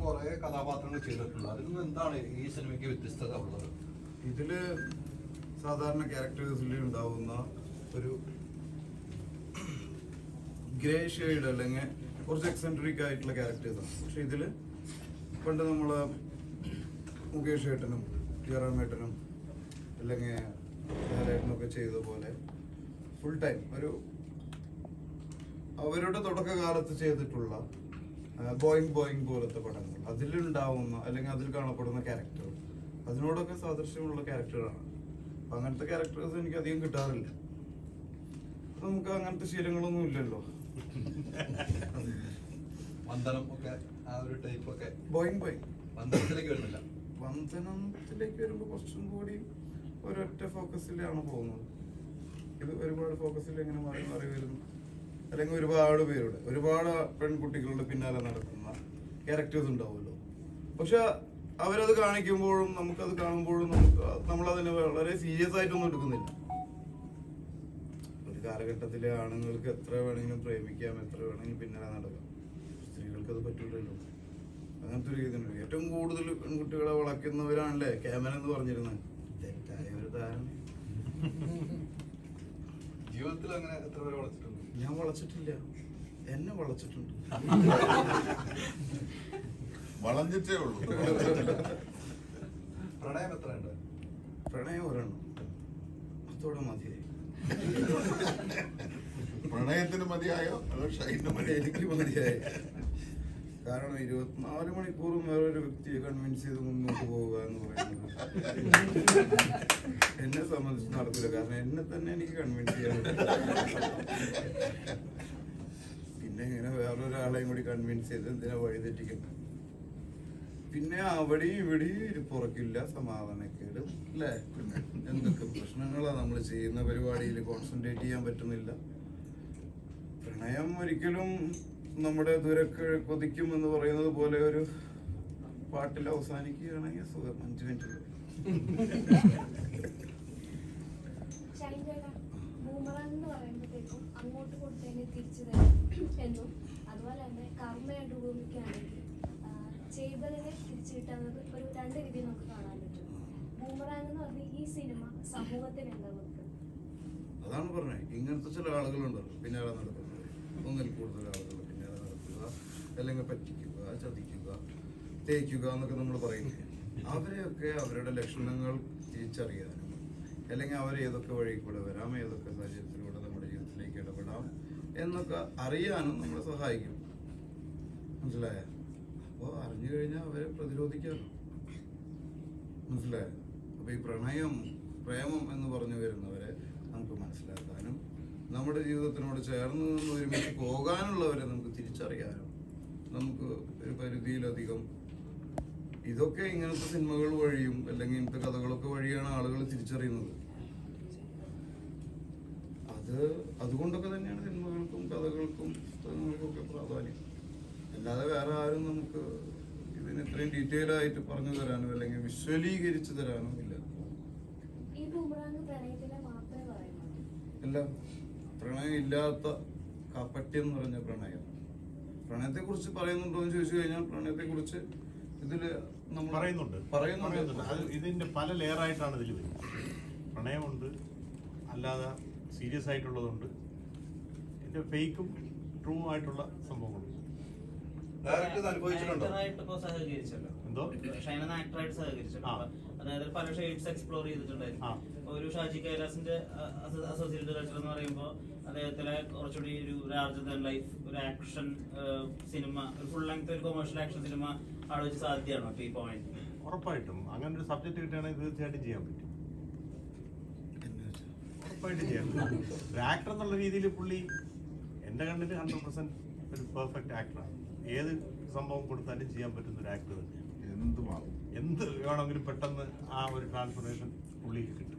കുറെ കഥാപാത്രങ്ങൾ ചെയ്തിട്ടുണ്ട് അതിൽ നിന്ന് എന്താണ് ഈ സിനിമയ്ക്ക് വ്യത്യസ്തത ഉള്ളത് ഇതില് സാധാരണ ക്യാരക്ടേഴ്സിൽ ഉണ്ടാവുന്ന ഒരു ഗ്രേ ഷെയ്ഡ് അല്ലെങ്കിൽ കുറച്ച് എക്സെൻട്രിക് ആയിട്ടുള്ള ക്യാരക്ടേഴ്സാണ് പക്ഷെ ഇതില് പണ്ട് നമ്മള് മുകേഷ് ഏട്ടനും ജയറാമേട്ടനും അല്ലെങ്കിൽ ലാലേട്ടനൊക്കെ ചെയ്ത പോലെ ഫുൾ ടൈം ഒരു അവരുടെ തുടക്കകാലത്ത് ചെയ്തിട്ടുള്ള ബോയിങ് ബോയിങ് പോലത്തെ പടങ്ങൾ അതിലുണ്ടാവുന്ന അല്ലെങ്കിൽ അതിൽ കാണപ്പെടുന്ന ക്യാരക്ടർ അതിനോടൊക്കെ സാദൃശ്യമുള്ള ക്യാരക്ടറാണ് അപ്പൊ അങ്ങനത്തെ ക്യാരക്ടേഴ്സ് എനിക്ക് അധികം കിട്ടാറില്ല അപ്പൊ നമുക്ക് അങ്ങനത്തെ ശീലങ്ങളൊന്നും ഇല്ലല്ലോ വന്ദനം ഒക്കെ ആ ഒരു ടൈപ്പ് ഒക്കെ ബോയിങ് ബോയിങ് വന്ദനത്തിലേക്ക് വരുന്നില്ല വന്ദനത്തിലേക്ക് വരുമ്പോൾ കുറച്ചും കൂടി ഒരൊറ്റ ഫോക്കസിലാണ് പോകുന്നത് ഇത് ഒരുപാട് ഫോക്കസിൽ എങ്ങനെ മാറി മാറി വരുന്നു അല്ലെങ്കിൽ ഒരുപാട് പേരുടെ ഒരുപാട് പെൺകുട്ടികളുടെ പിന്നാലെ നടക്കുന്ന ക്യാരക്ടേഴ്സ് ഉണ്ടാവുമല്ലോ പക്ഷെ അവരത് കാണിക്കുമ്പോഴും നമുക്കത് കാണുമ്പോഴും നമുക്ക് നമ്മളതിനെ വളരെ സീരിയസ് ആയിട്ടൊന്നും എടുക്കുന്നില്ല ഒരു കാലഘട്ടത്തിലെ ആണുങ്ങൾക്ക് എത്ര വേണമെങ്കിലും പ്രേമിക്കാം എത്ര വേണമെങ്കിലും പിന്നാലെ നടക്കാം സ്ത്രീകൾക്ക് അത് പറ്റൂലല്ലോ അങ്ങനത്തെ ഒരു രീതിയുണ്ട് ഏറ്റവും കൂടുതൽ പെൺകുട്ടികളെ വളയ്ക്കുന്നവരാണല്ലേ ക്യാമറ എന്ന് പറഞ്ഞിരുന്നത് തെറ്റായ ഒരു ധാരണ ജീവിതത്തിൽ അങ്ങനെ എത്ര പേരെ വളച്ചിട്ടുണ്ട് ഞാൻ വളച്ചിട്ടില്ല എന്നെ വളച്ചിട്ടുണ്ട് വളഞ്ഞിട്ടേ ഉള്ളൂ പ്രണയം എത്ര ഉണ്ട് പ്രണയം ഒരെണ്ണം അതോടെ മതിയായി പ്രണയത്തിന് മതിയായോ അതോ ഷൈന് മതിയായോ എനിക്ക് മതിയായി കാരണം ഇരുപത്തിനാല് മണിക്കൂറും വേറൊരു വ്യക്തിയെ കൺവിൻസ് ചെയ്ത് മുന്നോട്ട് പോവുക എന്ന് പറയുന്നത് എന്നെ സംബന്ധിച്ച് നടക്കില്ല കാരണം എന്നെ തന്നെ എനിക്ക് കൺവിൻസ് ചെയ്യാൻ പറ്റില്ല. പിന്നെ ഇങ്ങനെ വേറൊരാളെയും കൂടി കൺവിൻസ് ചെയ്ത് എന്തിനാ വഴിതെറ്റിക്കുന്നത് പിന്നെ അവിടെയും ഇവിടെയും ഇരിപ്പുറക്കില്ല സമാധാനക്കേട് അല്ലേ എന്തൊക്കെ പ്രശ്നങ്ങളാ നമ്മൾ ചെയ്യുന്ന പരിപാടിയിൽ കോൺസെൻട്രേറ്റ് ചെയ്യാൻ പറ്റുന്നില്ല പ്രണയം ഒരിക്കലും നമ്മുടെ ദുരക്ക് കൊതിക്കും എന്ന് പറയുന്നത് പോലെ ഒരു പാട്ടിൽ അവസാനിക്കുകയാണെങ്കിൽ സുഖം അഞ്ചു മിനിറ്റ് ഷൈൻ ചേട്ടാ ബൂമറാങ് എന്ന് പറയുമ്പോഴത്തേക്കും അങ്ങോട്ട് കൊടുത്തതിന് തിരിച്ചു തരും എന്നും അതുപോലെ തന്നെ കർമ്മയായിട്ട് ഉപയോഗിക്കുകയാണെങ്കിൽ ആ, ചെയ്തതിനെ തിരിച്ചു കിട്ടുന്നത് ഒരു രണ്ട് രീതിയിൽ നമുക്ക് കാണാൻ പറ്റും ബൂമറാങ് എന്ന് പറഞ്ഞ ഈ സിനിമ സമൂഹത്തിന് എന്താ കൊടുക്കുന്നത് അതാണ് പറഞ്ഞത് ഇങ്ങനത്തെ ചില ആളുകളുണ്ടല്ലോ പിന്നാലെ നടക്കുന്നത് ഒന്നിൽ കൂടുതൽ ആളുകൾ പിന്നാലെ നടക്കുക അല്ലെങ്കിൽ പറ്റിക്കുക ചതിക്കുക തേക്കുക എന്നൊക്കെ നമ്മൾ പറയുന്നത് അവരെയൊക്കെ അവരുടെ ലക്ഷണങ്ങൾ തിരിച്ചറിയാനും അല്ലെങ്കിൽ അവർ ഏതൊക്കെ വഴി കൂടെ വരാം ഏതൊക്കെ സാഹചര്യത്തിലൂടെ നമ്മുടെ ജീവിതത്തിലേക്ക് ഇടപെടാം എന്നൊക്കെ അറിയാനും നമ്മളെ സഹായിക്കും മനസ്സിലായ അപ്പോൾ അറിഞ്ഞു കഴിഞ്ഞാൽ അവരെ പ്രതിരോധിക്കാമല്ലോ മനസ്സിലായോ അപ്പൊ ഈ പ്രണയം പ്രേമം എന്ന് പറഞ്ഞു വരുന്നവരെ നമുക്ക് മനസ്സിലാക്കാനും നമ്മുടെ ജീവിതത്തിനോട് ചേർന്ന് നിന്ന് ഒരുമിച്ച് പോകാനുള്ളവരെ നമുക്ക് തിരിച്ചറിയാനും നമുക്ക് ഒരു പരിധിയിലധികം ഇതൊക്കെ ഇങ്ങനത്തെ സിനിമകൾ വഴിയും അല്ലെങ്കിൽ ഇങ്ങനത്തെ കഥകളൊക്കെ വഴിയാണ് ആളുകൾ തിരിച്ചറിയുന്നത് അത് അതുകൊണ്ടൊക്കെ തന്നെയാണ് സിനിമകൾക്കും കഥകൾക്കും പുസ്തകങ്ങൾക്കും ഒക്കെ പ്രാധാന്യം അല്ലാതെ വേറെ ആരും നമുക്ക് ഇതിന് ഇത്രയും ഡീറ്റെയിൽ ആയിട്ട് പറഞ്ഞു തരാനോ അല്ലെങ്കിൽ വിശ്വലീകരിച്ചു തരാനോ ഇല്ല ഈ ബൂമറാങ് പ്രണയത്തിനെ മാത്രമേ പറയുന്നുള്ളൂ ഇല്ല പ്രണയം ഇല്ലാത്ത കപ്പട്യം എന്ന് പറഞ്ഞ പ്രണയം പ്രണയത്തെ കുറിച്ച് പറയുന്നുണ്ടോ എന്ന് ചോദിച്ചു കഴിഞ്ഞാൽ പ്രണയത്തെ കുറിച്ച് ഇതില് നമ്മൾ പറയുന്നുണ്ട് പറയുന്നുണ്ട് അത് ഇതിന്റെ പല ലെയർ ആയിട്ടാണ് ഇതിൽ വരുന്നത് പ്രണയമുണ്ട് അല്ലാതെ സീരിയസ് ആയിട്ടുള്ളതുണ്ട് ഇതിന്റെ ഫേക്കും ട്രൂ ആയിട്ടുള്ള സംഭവങ്ങളുണ്ട് ഡയറക്റ്റ് ഇത് അനുഭവിച്ചിട്ടുണ്ടോ ആക്ടറായിട്ട് ഇപ്പോ സഹകരിച്ചല്ലോ എന്തോ? ഷൈന ആക്ടറായിട്ട് സഹകരിച്ചല്ലോ ആ. അപ്പൊ അതായത് പല ഷെയ്ഡ്സ് എക്സ്പ്ലോർ ചെയ്തിട്ടുണ്ടായിരുന്നു ആ. ഇപ്പൊ ഒരു ഷാജി കൈലാസിന്റെ അസോസിയേറ്റ് ഡയറക്ടർ എന്ന് പറയുമ്പോൾ അദ്ദേഹത്തിലെ കുറച്ചുകൂടി ഒരു ലാർജർ ദൻ ലൈഫ് ഒരു ആക്ഷൻ സിനിമ ഒരു ഫുൾ ലെങ്ത് ഒരു കൊമേഴ്ഷ്യൽ ആക്ഷൻ സിനിമ അവിടെ വെച്ച് സാധ്യമാണോ അപ്പൊ ഈ പോയിന്റ് ഉറപ്പായിട്ടും അങ്ങനെ ഒരു സബ്ജക്ട് കിട്ടുകയാണെങ്കിൽ തീർച്ചയായിട്ടും ചെയ്യാൻ പറ്റും എന്ന് വെച്ചാ. ഉറപ്പായിട്ടും ചെയ്യാൻ പറ്റും ഒരു ആക്ടർ എന്നുള്ള രീതിയിൽ പുള്ളി എന്റെ കണ്ണിൽ ഹൺഡ്രഡ് പെർസെന്റ് ഒരു പെർഫെക്റ്റ് ആക്ടറാണ് ഏത് സംഭവം കൊടുത്താലും ചെയ്യാൻ പറ്റുന്ന ഒരു ആക്ടർ തന്നെയാണ് എന്തുമാകും എന്ത് വേണമെങ്കിലും പെട്ടെന്ന് ആ ഒരു ട്രാൻസ്ഫോർമേഷൻ പുള്ളിക്ക് കിട്ടും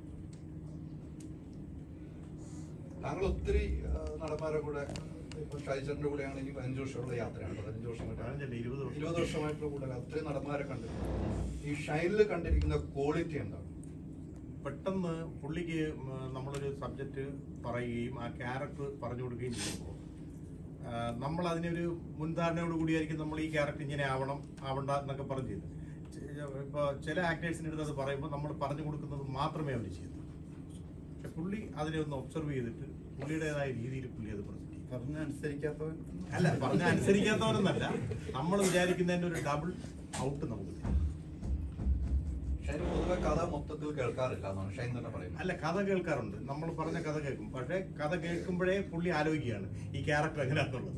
താങ്കൾ ഒത്തിരി ആ, നടന്മാരെ കൂടെ ഇപ്പൊ ഷൈജറിന്റെ കൂടെ ആണെങ്കിൽ പതിനഞ്ച് വർഷമുള്ള യാത്രയാണ് പതിനഞ്ച് വർഷം കൊണ്ട് പതിനഞ്ചല്ല, ഇരുപത് വർഷം. ഇരുപത് വർഷമായിട്ടുള്ള കൂടെ ഒത്തിരി നടന്മാരെ കണ്ടിട്ടുണ്ട് ഈ ഷൈനിൽ കണ്ടിരിക്കുന്ന ക്വാളിറ്റി എന്താണ് പെട്ടെന്ന് പുള്ളിക്ക് ഉം, നമ്മളൊരു സബ്ജക്റ്റ് പറയുകയും ആ ക്യാരക്ടർ പറഞ്ഞു കൊടുക്കുകയും ചെയ്യുമ്പോൾ നമ്മൾ അതിനൊരു മുൻധാരണയോട് കൂടിയായിരിക്കും നമ്മൾ ഈ ക്യാരക്ടർ ഇങ്ങനെ ആവണം ആവണ്ട എന്നൊക്കെ പറഞ്ഞു ചെയ്യുന്നത് ഇപ്പോൾ ചില ആക്ടേഴ്സിൻ്റെ അടുത്ത് അത് പറയുമ്പോൾ നമ്മൾ പറഞ്ഞു കൊടുക്കുന്നത് മാത്രമേ അവർ ചെയ്യുന്നു പക്ഷെ പുള്ളി അതിനെ ഒന്ന് ഒബ്സർവ് ചെയ്തിട്ട് പുള്ളിയുടേതായ രീതിയിൽ പുള്ളി അത് പ്രസന്റ് ചെയ്യും പറഞ്ഞ അനുസരിക്കാത്തവൻ അല്ല പറഞ്ഞ അനുസരിക്കാത്തവരെന്നല്ല നമ്മൾ വിചാരിക്കുന്നതിന്റെ ഒരു ഡബിൾ ഔട്ട് നമുക്ക് തരും. ഷൈൻ പൊതുവെ കഥ മൊത്തത്തിൽ കേൾക്കാറില്ല എന്നാണ് ഷൈൻ തന്നെ പറയുന്നത് അല്ല കഥ കേൾക്കാറുണ്ട് നമ്മൾ പറഞ്ഞ കഥ കേൾക്കും പക്ഷേ കഥ കേൾക്കുമ്പോഴേ പുള്ളി ആലോചിക്കുകയാണ് ഈ ക്യാരക്ടർ എങ്ങനെയാണെന്നുള്ളത്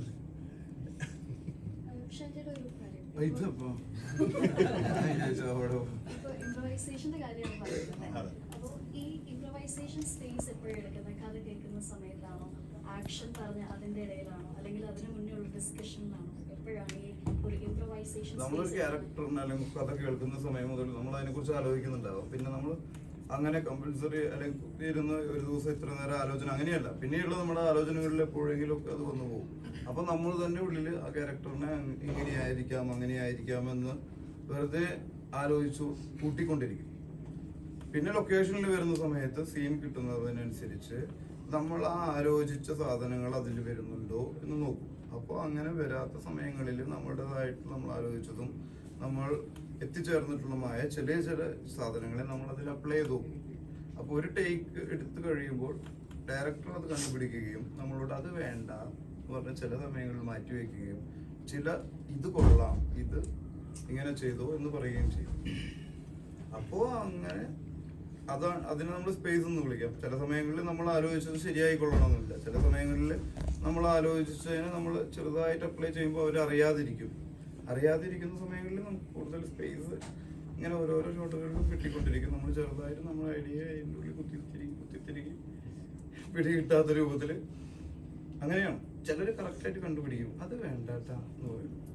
ഷൈൻജയുടെ ഒരു കാര്യം ഇതപ്പോ അവിടെ ഇപ്പൊ ഇംപ്രവൈസേഷന്റെ കാര്യമാണ് പറയുന്നത് അതെ. അപ്പൊ ഈ ഇംപ്രവൈസേഷൻ സ്പേസ് എപ്പോഴും എടുക്കുന്നത് കഥ കേൾക്കുന്ന സമയത്താണോ ആക്ഷൻ പറഞ്ഞ അതിന്റെ ഇടയിലാണോ അല്ലെങ്കിൽ അതിനു മുന്നേ ഉള്ള ഡിസ്കഷനിലാണോ എപ്പോഴാണ് ഈ ഒരു ഇംപ്രവൈസേഷൻ നമ്മളൊരു ക്യാരക്ടറിന് അല്ലെങ്കിൽ കഥ കേൾക്കുന്ന സമയം മുതൽ നമ്മൾ അതിനെ കുറിച്ച് ആലോചിക്കുന്നുണ്ടാവും പിന്നെ നമ്മൾ അങ്ങനെ കമ്പൽസറി അല്ലെങ്കിൽ ഇരുന്ന് ഒരു ദിവസം ഇത്ര നേരം ആലോചന അങ്ങനെയല്ല പിന്നെയുള്ള നമ്മുടെ ആലോചനകളിൽ എപ്പോഴെങ്കിലും ഒക്കെ അത് വന്നു പോകും അപ്പൊ നമ്മൾ തന്നെ ഉള്ളിൽ ആ ക്യാരക്ടറിനെ ഇങ്ങനെയായിരിക്കാം അങ്ങനെയായിരിക്കാം എന്ന് വെറുതെ ആലോചിച്ചു കൂട്ടിക്കൊണ്ടിരിക്കും പിന്നെ ലൊക്കേഷനിൽ വരുന്ന സമയത്ത് സീൻ കിട്ടുന്നതിനനുസരിച്ച് നമ്മൾ ആ ആലോചിച്ച സാധനങ്ങൾ അതിൽ വരുന്നുണ്ടോ എന്ന് നോക്കും അപ്പോൾ അങ്ങനെ വരാത്ത സമയങ്ങളിൽ നമ്മുടേതായിട്ട് നമ്മൾ ആലോചിച്ചതും നമ്മൾ എത്തിച്ചേർന്നിട്ടുള്ളതുമായ ചില ചില സാധനങ്ങളെ നമ്മൾ അതിൽ അപ്ലൈ ചെയ്ത് നോക്കും അപ്പോൾ ഒരു ടേക്ക് എടുത്തു കഴിയുമ്പോൾ ഡയറക്ടർ അത് കണ്ടുപിടിക്കുകയും നമ്മളോട് അത് വേണ്ട എന്ന് പറഞ്ഞ ചില സമയങ്ങളിൽ മാറ്റി വയ്ക്കുകയും ചില ഇത് കൊള്ളാം ഇത് ഇങ്ങനെ ചെയ്തോ എന്ന് പറയുകയും ചെയ്യും അപ്പോ അങ്ങനെ അതാണ് അതിനെ നമ്മൾ സ്പേസ് എന്ന് വിളിക്കാം ചില സമയങ്ങളിൽ നമ്മൾ ആലോചിച്ചത് ശരിയായി കൊള്ളണമെന്നില്ല ചില സമയങ്ങളിൽ നമ്മൾ ആലോചിച്ചതിനെ നമ്മൾ ചെറുതായിട്ട് അപ്ലൈ ചെയ്യുമ്പോൾ അവർ അറിയാതിരിക്കും അറിയാതിരിക്കുന്ന സമയങ്ങളിൽ നമുക്ക് കൂടുതൽ സ്പേസ് ഇങ്ങനെ ഓരോരോ ഷോട്ടുകളിലും കിട്ടിക്കൊണ്ടിരിക്കും നമ്മൾ ചെറുതായിട്ട് നമ്മുടെ ഐഡിയ അതിൻ്റെ ഉള്ളിൽ കുത്തിത്തിരിക്കും കുത്തിത്തിരിക്കും പിടി കിട്ടാത്ത രൂപത്തിൽ അങ്ങനെയാണ് ചിലർ കറക്റ്റായിട്ട് കണ്ടുപിടിക്കും അത് വേണ്ടാട്ടാ എന്ന് പറയും